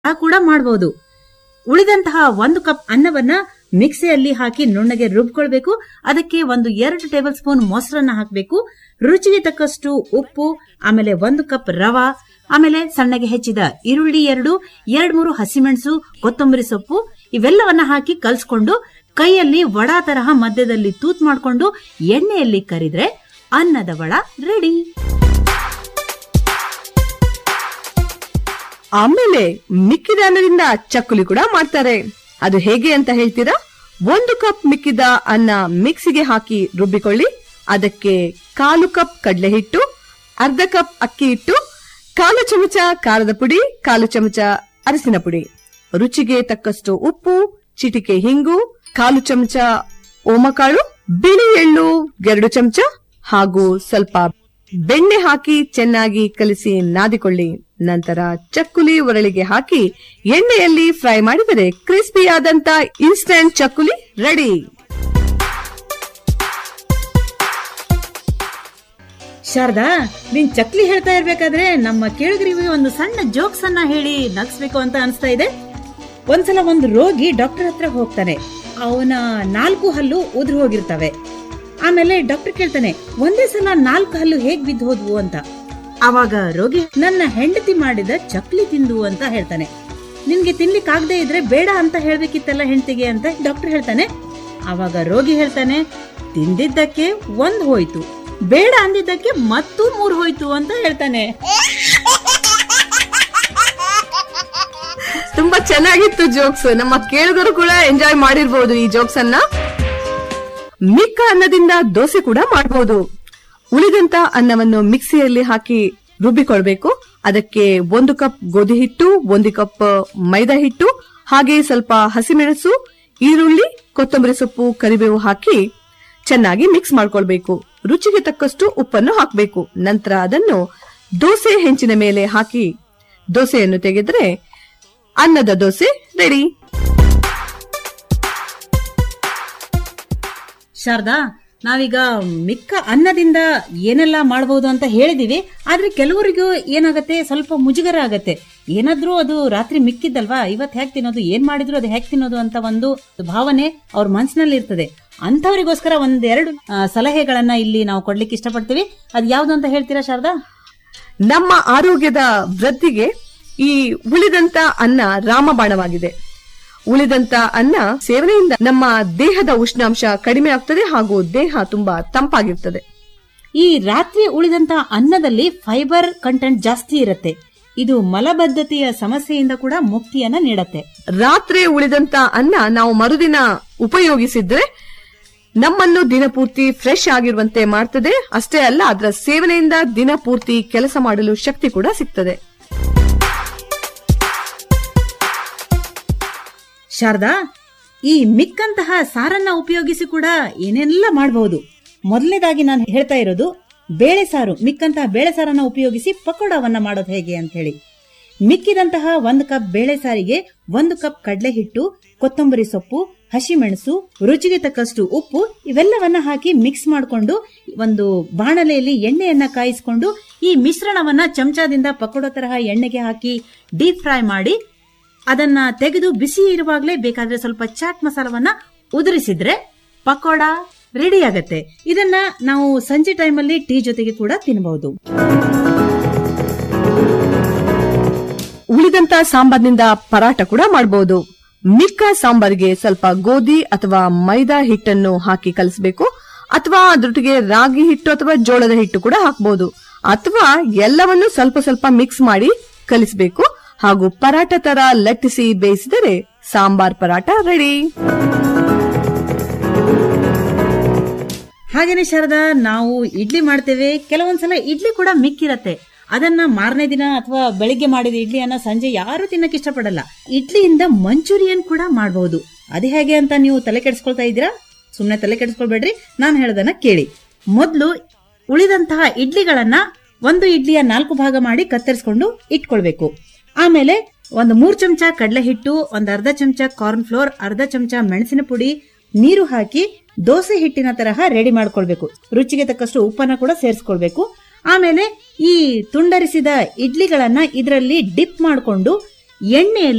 ಕೂಡ ಮಾಡಬಹುದು ಉಳಿದಂತಹ ಒಂದು ಕಪ್ ಅನ್ನವನ್ನ ಮಿಕ್ಸಿಯಲ್ಲಿ ಹಾಕಿ ನುಣ್ಣಗೆ ರುಬ್ಕೊಳ್ಬೇಕು ಅದಕ್ಕೆ ಒಂದು ಎರಡು ಟೇಬಲ್ ಸ್ಪೂನ್ ಮೊಸರನ್ನ ಹಾಕಬೇಕು ರುಚಿಗೆ ತಕ್ಕಷ್ಟು ಉಪ್ಪು ಆಮೇಲೆ ಒಂದು ಕಪ್ ರವಾ ಆಮೇಲೆ ಸಣ್ಣಗೆ ಹೆಚ್ಚಿದ ಈರುಳ್ಳಿ ಎರಡು ಎರಡ್ ಮೂರು ಹಸಿಮೆಣಸು ಕೊತ್ತಂಬರಿ ಸೊಪ್ಪು ಇವೆಲ್ಲವನ್ನ ಹಾಕಿ ಕಲ್ಸ್ಕೊಂಡು ಕೈಯಲ್ಲಿ ವಡಾ ತರಹ ಮಧ್ಯದಲ್ಲಿ ತೂತ್ ಮಾಡ್ಕೊಂಡು ಎಣ್ಣೆಯಲ್ಲಿ ಕರಿದ್ರೆ ಅನ್ನದ ವಡ ರೆಡಿ ಆಮೇಲೆ ಮಿಕ್ಕಿದ ಅನ್ನದಿಂದ ಚಕ್ಕುಲಿ ಕೂಡ ಮಾಡ್ತಾರೆ ಅದು ಹೇಗೆ ಅಂತ ಹೇಳ್ತೀರಾ ಒಂದು ಕಪ್ ಮಿಕ್ಕಿದ ಅನ್ನ ಮಿಕ್ಸಿಗೆ ಹಾಕಿ ರುಬ್ಬಿಕೊಳ್ಳಿ ಅದಕ್ಕೆ ಕಾಲು ಕಪ್ ಕಡಲೆ ಹಿಟ್ಟು ಅರ್ಧ ಕಪ್ ಅಕ್ಕಿ ಹಿಟ್ಟು ಕಾಲು ಚಮಚ ಖಾರದ ಪುಡಿ ಕಾಲು ಚಮಚ ಅರಸಿನ ಪುಡಿ ರುಚಿಗೆ ತಕ್ಕಷ್ಟು ಉಪ್ಪು ಚಿಟಿಕೆ ಹಿಂಗು ಕಾಲು ಚಮಚ ಓಮಕಾಳು ಬಿಳಿ ಎಳ್ಳು ಎರಡು ಚಮಚ ಹಾಗೂ ಸ್ವಲ್ಪ ಬೆಣ್ಣೆ ಹಾಕಿ ಚೆನ್ನಾಗಿ ಕಲಿಸಿ ನಾದಿಕೊಳ್ಳಿ ನಂತರ ಚಕ್ಕುಲಿ ಒರಳಿಗೆ ಹಾಕಿ ಎಣ್ಣೆಯಲ್ಲಿ ಫ್ರೈ ಮಾಡಿದರೆ ಕ್ರಿಸ್ಪಿ ಆದಂತ ಇನ್ಸ್ಟಂಟ್ ಚಕ್ಕುಲಿ ರೆಡಿ ಶಾರದಾ ನೀನ್ ಚಕ್ಲಿ ಹೇಳ್ತಾ ಇರ್ಬೇಕಾದ್ರೆ ನಮ್ಮ ಕೇಳುಗರಿಗೆ ಒಂದು ಸಣ್ಣ ಜೋಕ್ಸ್ ಅನ್ನ ಹೇಳಿ ನಗಿಸ್ಬೇಕು ಅಂತ ಅನ್ಸ್ತಾ ಇದೆ ಒಂದ್ಸಲ ಒಂದು ರೋಗಿ ಡಾಕ್ಟರ್ ಹತ್ರ ಹೋಗ್ತಾನೆ ಅವನ ನಾಲ್ಕು ಹಲ್ಲು ಉದುರು ಹೋಗಿರ್ತವೆ ಆಮೇಲೆ ಡಾಕ್ಟರ್ ಕೇಳ್ತಾನೆ ಒಂದೇ ಸಲ ನಾಲ್ಕು ಹಲ್ಲು ಹೇಗ್ ಬಿದ್ದು ಹೋದ್ವು ಅಂತ ಅವಾಗ ರೋಗಿ ನನ್ನ ಹೆಂಡತಿ ಮಾಡಿದ ಚಕ್ಲಿ ತಿಂದು ಅಂತ ಹೇಳ್ತಾನೆ ನಿನ್ಗೆ ತಿನ್ಲಿಕ್ಕಾಗದೆ ಇದ್ರೆ ಬೇಡ ಅಂತ ಹೇಳ್ಬೇಕಿತ್ತಲ್ಲ ಹೆಂಡತಿಗೆ ಅಂತ ಡಾಕ್ಟರ್ ಹೇಳ್ತಾನೆ ಅವಾಗ ರೋಗಿ ಹೇಳ್ತಾನೆ ತಿಂದಿದ್ದಕ್ಕೆ ಒಂದ್ ಹೋಯ್ತು ಬೇಡ ಅಂದಿದ್ದಕ್ಕೆ ಮತ್ತೂ ಮೂರ್ ಹೋಯ್ತು ಅಂತ ಹೇಳ್ತಾನೆ ತುಂಬಾ ಚೆನ್ನಾಗಿತ್ತು ಜೋಕ್ಸ್ ನಮ್ಮ ಕೇಳುಗರು ಕೂಡ ಎಂಜಾಯ್ ಮಾಡಿರ್ಬೋದು ಈ ಜೋಕ್ಸ್ ಅನ್ನ ಮಿಕ್ಕ ಅನ್ನದಿಂದ ದೋಸೆ ಕೂಡ ಮಾಡಬಹುದು ಉಳಿದಂತ ಅನ್ನವನ್ನು ಮಿಕ್ಸಿಯಲ್ಲಿ ಹಾಕಿ ರುಬ್ಬಿಕೊಳ್ಬೇಕು ಅದಕ್ಕೆ ಒಂದು ಕಪ್ ಗೋಧಿ ಹಿಟ್ಟು ಒಂದು ಕಪ್ ಮೈದಾ ಹಿಟ್ಟು ಹಾಗೆ ಸ್ವಲ್ಪ ಹಸಿಮೆಣಸು ಈರುಳ್ಳಿ ಕೊತ್ತಂಬರಿ ಸೊಪ್ಪು ಕರಿಬೇವು ಹಾಕಿ ಚೆನ್ನಾಗಿ ಮಿಕ್ಸ್ ಮಾಡ್ಕೊಳ್ಬೇಕು ರುಚಿಗೆ ತಕ್ಕಷ್ಟು ಉಪ್ಪನ್ನು ಹಾಕಬೇಕು ನಂತರ ಅದನ್ನು ದೋಸೆ ಹೆಂಚಿನ ಮೇಲೆ ಹಾಕಿ ದೋಸೆಯನ್ನು ತೆಗೆದ್ರೆ ಅನ್ನದ ದೋಸೆ ರೆಡಿ ಶಾರದಾ ನಾವೀಗ ಮಿಕ್ಕ ಅನ್ನದಿಂದ ಏನೆಲ್ಲ ಮಾಡಬಹುದು ಅಂತ ಹೇಳಿದೀವಿ ಆದ್ರೆ ಕೆಲವರಿಗೂ ಏನಾಗತ್ತೆ ಸ್ವಲ್ಪ ಮುಜುಗರ ಆಗತ್ತೆ ಏನಾದ್ರೂ ಅದು ರಾತ್ರಿ ಮಿಕ್ಕಿದ್ದಲ್ವಾ ಇವತ್ ಹೇಗ್ ತಿನ್ನೋದು ಏನ್ ಮಾಡಿದ್ರು ಅದು ಹೇಗ್ ತಿನ್ನೋದು ಅಂತ ಒಂದು ಭಾವನೆ ಅವ್ರ ಮನಸ್ಸಿನಲ್ಲಿ ಇರ್ತದೆ ಅಂತವರಿಗೋಸ್ಕರ ಒಂದೆರಡು ಆ, ಸಲಹೆಗಳನ್ನ ಇಲ್ಲಿ ನಾವು ಕೊಡ್ಲಿಕ್ಕೆ ಇಷ್ಟಪಡ್ತೀವಿ ಅದ್ ಯಾವ್ದು ಅಂತ ಹೇಳ್ತೀರಾ ಶಾರದಾ ನಮ್ಮ ಆರೋಗ್ಯದ ವೃದ್ಧಿಗೆ ಈ ಉಳಿದಂತ ಅನ್ನ ರಾಮಬಾಣವಾಗಿದೆ ಉಳಿದಂತ ಅನ್ನ ಸೇವನೆಯಿಂದ ನಮ್ಮ ದೇಹದ ಉಷ್ಣಾಂಶ ಕಡಿಮೆ ಆಗ್ತದೆ ಹಾಗೂ ದೇಹ ತುಂಬಾ ತಂಪಾಗಿರ್ತದೆ ಈ ರಾತ್ರಿ ಉಳಿದಂತ ಅನ್ನದಲ್ಲಿ ಫೈಬರ್ ಕಂಟೆಂಟ್ ಜಾಸ್ತಿ ಇರುತ್ತೆ ಇದು ಮಲಬದ್ಧತೆಯ ಸಮಸ್ಯೆಯಿಂದ ಕೂಡ ಮುಕ್ತಿಯನ್ನ ನೀಡತ್ತೆ ರಾತ್ರಿ ಉಳಿದಂತ ಅನ್ನ ನಾವು ಮರುದಿನ ಉಪಯೋಗಿಸಿದ್ರೆ ನಮ್ಮನ್ನು ದಿನಪೂರ್ತಿ ಫ್ರೆಶ್ ಆಗಿರುವಂತೆ ಮಾಡ್ತದೆ ಅಷ್ಟೇ ಅಲ್ಲ ಅದರ ಸೇವನೆಯಿಂದ ದಿನಪೂರ್ತಿ ಕೆಲಸ ಮಾಡಲು ಶಕ್ತಿ ಕೂಡ ಸಿಗ್ತದೆ ಶಾರದಾ ಈ ಮಿಕ್ಕಂತಹ ಸಾರನ್ನ ಉಪಯೋಗಿಸಿ ಕೂಡ ಏನೆಲ್ಲ ಮಾಡಬಹುದು ಮೊದಲನೇದಾಗಿ ನಾನು ಹೇಳ್ತಾ ಇರೋದು ಬೇಳೆ ಸಾರು ಮಿಕ್ಕಂತಹ ಬೇಳೆ ಸಾರನ್ನ ಉಪಯೋಗಿಸಿ ಪಕೋಡವನ್ನ ಮಾಡೋದು ಹೇಗೆ ಅಂತ ಹೇಳಿ ಮಿಕ್ಕಿದಂತಹ ಒಂದು ಕಪ್ ಬೇಳೆ ಸಾರಿಗೆ ಒಂದು ಕಪ್ ಕಡಲೆ ಹಿಟ್ಟು ಕೊತ್ತಂಬರಿ ಸೊಪ್ಪು ಹಸಿಮೆಣಸು ರುಚಿಗೆ ತಕ್ಕಷ್ಟು ಉಪ್ಪು ಇವೆಲ್ಲವನ್ನ ಹಾಕಿ ಮಿಕ್ಸ್ ಮಾಡಿಕೊಂಡು ಒಂದು ಬಾಣಲೆಯಲ್ಲಿ ಎಣ್ಣೆಯನ್ನ ಕಾಯಿಸಿಕೊಂಡು ಈ ಮಿಶ್ರಣವನ್ನ ಚಮಚದಿಂದ ಪಕೋಡ ತರಹ ಎಣ್ಣೆಗೆ ಹಾಕಿ ಡೀಪ್ ಫ್ರೈ ಮಾಡಿ ಅದನ್ನ ತೆಗೆದು ಬಿಸಿ ಇರುವಾಗಲೇ ಬೇಕಾದ್ರೆ ಸ್ವಲ್ಪ ಚಾಟ್ ಮಸಾಲವನ್ನ ಉದುರಿಸಿದ್ರೆ ಪಕೋಡ ರೆಡಿ ಆಗತ್ತೆ ಇದನ್ನ ನಾವು ಸಂಜೆ ಟೈಮಲ್ಲಿ ಟೀ ಜೊತೆಗೆ ಕೂಡ ತಿನ್ನಬಹುದು ಉಳಿದಂತ ಸಾಂಬಾರ್ನಿಂದ ಪರಾಟ ಕೂಡ ಮಾಡಬಹುದು ಮಿಕ್ಕ ಸಾಂಬಾರಿಗೆ ಸ್ವಲ್ಪ ಗೋಧಿ ಅಥವಾ ಮೈದಾ ಹಿಟ್ಟನ್ನು ಹಾಕಿ ಕಲಿಸಬೇಕು ಅಥವಾ ಅದ್ರೊಟ್ಟಿಗೆ ರಾಗಿ ಹಿಟ್ಟು ಅಥವಾ ಜೋಳದ ಹಿಟ್ಟು ಕೂಡ ಹಾಕಬಹುದು ಅಥವಾ ಎಲ್ಲವನ್ನು ಸ್ವಲ್ಪ ಸ್ವಲ್ಪ ಮಿಕ್ಸ್ ಮಾಡಿ ಕಲಿಸಬೇಕು ಹಾಗೂ ಪರಾಟ ತರ ಲಟ್ಟಿಸಿ ಬೇಯಿಸಿದರೆ ಸಾಂಬಾರ್ ಪರಾಟ ರೆಡಿ ಹಾಗೇನೆ ಶಾರದಾ ನಾವು ಇಡ್ಲಿ ಮಾಡ್ತೇವೆ ಕೆಲವೊಂದ್ಸಲ ಇಡ್ಲಿ ಕೂಡ ಮಿಕ್ಕಿರತ್ತೆ ಅದನ್ನ ಮಾರನೇ ದಿನ ಅಥವಾ ಬೆಳಿಗ್ಗೆ ಮಾಡಿದ ಇಡ್ಲಿಯನ್ನ ಸಂಜೆ ಯಾರು ತಿನ್ನಕ್ ಇಷ್ಟಪಡಲ್ಲ ಇಡ್ಲಿಯಿಂದ ಮಂಚೂರಿಯನ್ ಕೂಡ ಮಾಡಬಹುದು ಅದೇ ಹೇಗೆ ಅಂತ ನೀವು ತಲೆ ಕೆಡಿಸ್ಕೊಳ್ತಾ ಇದ್ದೀರಾ ಸುಮ್ನೆ ತಲೆ ಕೆಡಿಸ್ಕೊಳ್ಬೇಡ್ರಿ ನಾನು ಹೇಳೋದನ್ನ ಕೇಳಿ ಮೊದಲು ಉಳಿದಂತಹ ಇಡ್ಲಿಗಳನ್ನ ಒಂದು ಇಡ್ಲಿಯ ನಾಲ್ಕು ಭಾಗ ಮಾಡಿ ಕತ್ತರಿಸಿಕೊಂಡು ಇಟ್ಕೊಳ್ಬೇಕು ಆಮೇಲೆ ಒಂದು ಮೂರ್ ಚಮಚ ಕಡಲೆ ಹಿಟ್ಟು ಒಂದ್ ಅರ್ಧ ಚಮಚ ಕಾರ್ನ್ ಫ್ಲೋರ್ ಅರ್ಧ ಚಮಚ ಮೆಣಸಿನ ಪುಡಿ ನೀರು ಹಾಕಿ ದೋಸೆ ಹಿಟ್ಟಿನ ತರಹ ರೆಡಿ ಮಾಡ್ಕೊಳ್ಬೇಕು ರುಚಿಗೆ ತಕ್ಕಷ್ಟು ಉಪ್ಪನ್ನ ಕೂಡ ಸೇರಿಸ್ಕೊಳ್ಬೇಕು ಆಮೇಲೆ ಈ ತುಂಡರಿಸಿದ ಇಡ್ಲಿಗಳನ್ನ ಇದರಲ್ಲಿ ಡಿಪ್ ಮಾಡಿಕೊಂಡು ಎಣ್ಣೆಯಲ್ಲಿ